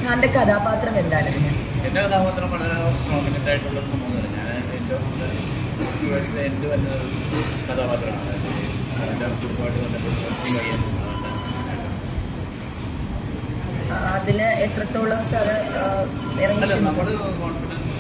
സാറിന്റെ കഥാപാത്രം എന്താണ് ഇതിന്? എൻ്റെ കഥാപാത്രം വളരെ പ്രോമിനൻ്റ് ആയിട്ടുള്ള ഒരു സംഭവമല്ല ഞാൻ ഏറ്റവും വയസ്സിലെ എൻ്റെ തന്നെ ഒരു കഥാപാത്രമാണ് എൻ്റെ കുടുംബമായിട്ട് ബന്ധപ്പെട്ട് കഴിയാൻ ആ, അതിന് എത്രത്തോളം സാറ് ആ, ഇറങ്ങി അല്ല ചെന്നു? നമ്മൾ കോൺഫിഡൻസ്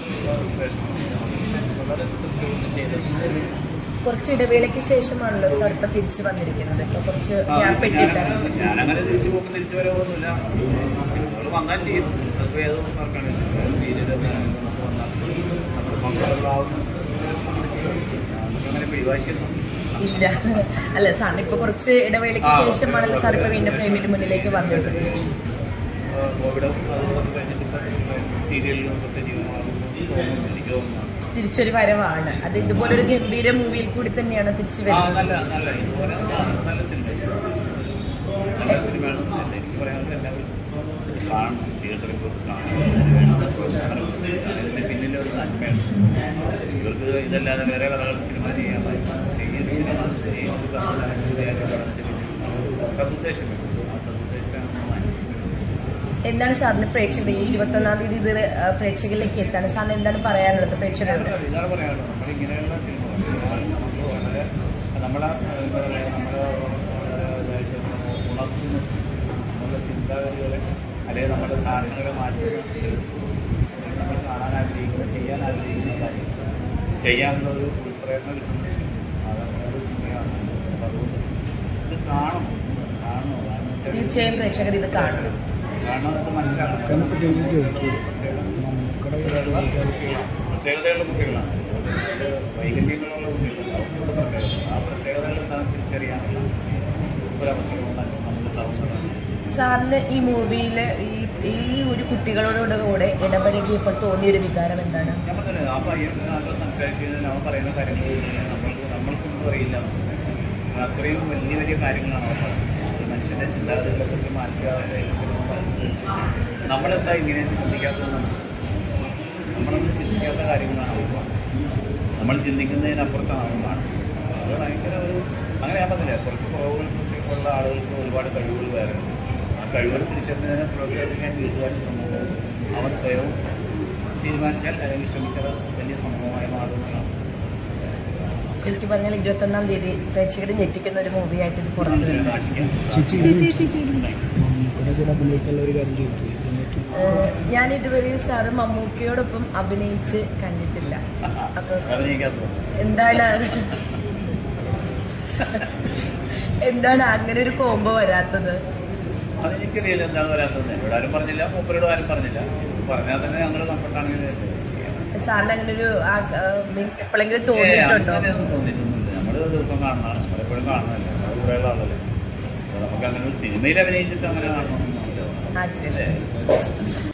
വളരെ തൃപ്തിയോടെ ചെയ്തത് കുറച്ച് ഇടവേളയ്ക്ക് ശേഷമാണല്ലോ സാർ ഇപ്പൊ തിരിച്ചു വന്നിരിക്കുന്നത് ഇപ്പൊ കുറച്ച് ആ, ഗ്യാപ്പ് ഇട്ടിട്ടാണ് ഞാനങ്ങനെ- ഞാനങ്ങനെ തിരിച്ചു പോകുമ്പോൾ തിരിച്ചു വരവൊന്നുമില്ല സിനിമകൾ വന്നാൽ ചെയ്യും അതിപ്പോൾ ഏത് വർക്കാണ് സീരിയൽ വന്നാൽ നമ്മൾ കംഫർട്ടബിൾ ആവുന്ന നമുക്കങ്ങനെ പിടിവാശിയൊന്നും ഇല്ല അല്ല സാറിന് ഇപ്പൊ കുറച്ച് ഇടവേളയ്ക്ക് ആ, ശേഷമാണല്ലോ സാർ ഇപ്പൊ വീണ്ടും ഫ്രെയിമിന് മുന്നിലേക്ക് വന്നത് കോവിഡ് അത് കഴിഞ്ഞിട്ട് സീരിയലിലൊക്കെ സജീവമാകുമ്പോൾ തോന്നുന്നു എനിക്ക് തോന്നുന്നു തിരിച്ചൊരു വരവാണ് അത് ഇതുപോലൊരു ഗംഭീര മൂവിയിൽ കൂടി തന്നെയാണ് തിരിച്ചു ആ വരുന്നത് നല്ല നല്ല ഇതുപോലെ നല്ല സിനിമയാണ് നല്ല സിനിമയാണ് എനിക്ക് പറയാനുള്ളത് എല്ലാവരും കാണണം തിയേറ്ററിൽ പോയി കാണണം പ്രോത്സാഹനം അതിൻ്റെ പിന്നിൽ ഒരു നന്മയാണ് ഇവർക്ക് ഇതല്ലാതെ വേറെ കഥകൾ സിനിമ ചെയ്യാൻ ചെയ്യുന്ന സിനിമ ചെയ്യുന്നത് സതുദ്ദേശം ആ സതുദ്ദേശത്താണ് നമ്മൾ മാനിക്കുന്നത് എന്താണ് സാറിന് പ്രേക്ഷകർ ഈ ഇരുപത്തി ഒന്നാം തീയതി ഇത് ആ, പ്രേക്ഷകരിലേക്ക് എത്താണ് സാറിന് എന്താണ് പറയാനുള്ളത് പ്രേക്ഷകരോട് ഇതാണ് പറയാനുള്ളത് നമ്മൾ ഇങ്ങനെയുള്ള സിനിമകൾ നമുക്ക് വളരെ നമ്മളെ എന്താ പറയുക നമ്മളെ ഇതായിട്ട് ഉണർത്തുന്ന നമ്മുടെ ചിന്താഗതികളെ അല്ലെങ്കിൽ നമ്മുടെ ധാരണകളെ മാറ്റുന്ന നമ്മൾ കാണാൻ ആഗ്രഹിക്കുന്ന ചെയ്യാൻ ആഗ്രഹിക്കുന്ന കാര്യം ചെയ്യാനുള്ള ഒരു ഉൾപ്രേരണ കിട്ടുന്ന സിനിമ അതാണ് ഒരു സിനിമയാണ് അപ്പോൾ അതുകൊണ്ട് ഇത് കാണണം കാണണം കാരണം വെച്ചാൽ തീർച്ചയായും പ്രേക്ഷകർ ഇത് കാണണം കാരണം അത് മനസ്സിലാക്കണം പ്രത്യേകതയുള്ള കുട്ടികളാണ് ഇത് വൈകല്യങ്ങളുള്ള കുട്ടികളല്ല അവർക്കുള്ള പ്രത്യേകത ആ പ്രത്യേകതകളുടെ സ്ഥാനം തിരിച്ചറിയാനുള്ള ഒരവസരവും മനസ്സിൽ നമുക്ക് അവസരമാണ് സാറിന് ഈ മൂവിയിൽ ഈ ഈ ഒരു കുട്ടികളോട് കൂടെ ഇടപഴകിയപ്പോൾ തോന്നിയൊരു വികാരം എന്താണ് ഞാൻ പറഞ്ഞത് ആ പയ്യൻ നല്ല സംസാരിക്കുന്നതിന് അവൻ പറയുന്ന കാര്യങ്ങൾ നമ്മൾക്ക് നമ്മൾക്കൊന്നും അറിയില്ല അത്രയും വലിയ വലിയ കാര്യങ്ങളാണ് അവൻ പറയുന്നത് ഒരു മനുഷ്യൻ്റെ ചിന്താഗതികളെ പറ്റി മാനസികാവസ്ഥയെ പറ്റി അവൻ പറയുന്നത് നമ്മളെന്താ ഇങ്ങനെ ചിന്തിക്കാത്തത് നമ്മളൊന്നും ചിന്തിക്കാത്ത കാര്യങ്ങളാണ് അവൻ പറയുന്നത്. നമ്മൾ ചിന്തിക്കുന്നതിനപ്പുറത്താണ് അവൻ കാണുന്നത് അത് ഭയങ്കര ഒരു അങ്ങനെ ഞാൻ പറഞ്ഞില്ല കുറച്ച് കുറവുകൾ ഉള്ള ആളുകൾക്ക് ഒരുപാട് കഴിവുകൾ വേറെ ഉണ്ട്. ആ കഴിവുകൾ തിരിച്ചറിഞ്ഞതിനെ പ്രോത്സാഹിപ്പിക്കാൻ വീട്ടുകാരും സമൂഹവും അവൻ സ്വയവും തീരുമാനിച്ചാൽ അല്ലെങ്കിൽ ശ്രമിച്ചാൽ അത് വലിയ സംഭവമായി മാറുന്നതാണ് ശരിക്കും പറഞ്ഞാൽ ഇരുപത്തി ഒന്നാം തീയതി പ്രേക്ഷകർ ഞെട്ടിക്കുന്ന ഒരു മൂവിയായിട്ട് ഇത് പുറത്തു വരും ആശിക്കാം കൂടെ അഭിനയിക്കാനുള്ള ഒരു കാര്യം ചോദിച്ചു ഏഹ് ഞാൻ ഇതുവരെ സാറ് മമ്മൂക്കയോടൊപ്പം അഭിനയിച്ച് കണ്ടിട്ടില്ല അപ്പൊ അഭിനയിക്കാത്തത് എന്താണ് എന്താണ് അങ്ങനെ ഒരു കോംബോ വരാത്തത് അതെനിക്കറിയില്ല എന്താണ് വരാത്തത് എന്നോട് ആരും പറഞ്ഞില്ല മൂപ്പരോട് ആരും പറഞ്ഞില്ല പറഞ്ഞാൽ തന്നെ ഞങ്ങൾ കംഫർട്ടാണെങ്കിൽ സാറിന് അങ്ങനെ ഒരു മീൻസ് എപ്പോഴെങ്കിലും തോന്നിയിട്ടുണ്ടോ അങ്ങനെയൊന്നും തോന്നിയിട്ടൊന്നുമില്ല നമ്മൾ ദിവസം കാണുന്നതാണ് നമ്മളെപ്പോഴും കാണുന്നതല്ല നമ്മൾ കൂടെയുള്ള ആളല്ലേ അപ്പോൾ നമുക്ക് അങ്ങനെ ഒരു സിനിമയിൽ അഭിനയിച്ചിട്ട് അങ്ങനെ കാണണമെന്നില്ല ആഗ്രഹം ഇല്ലേ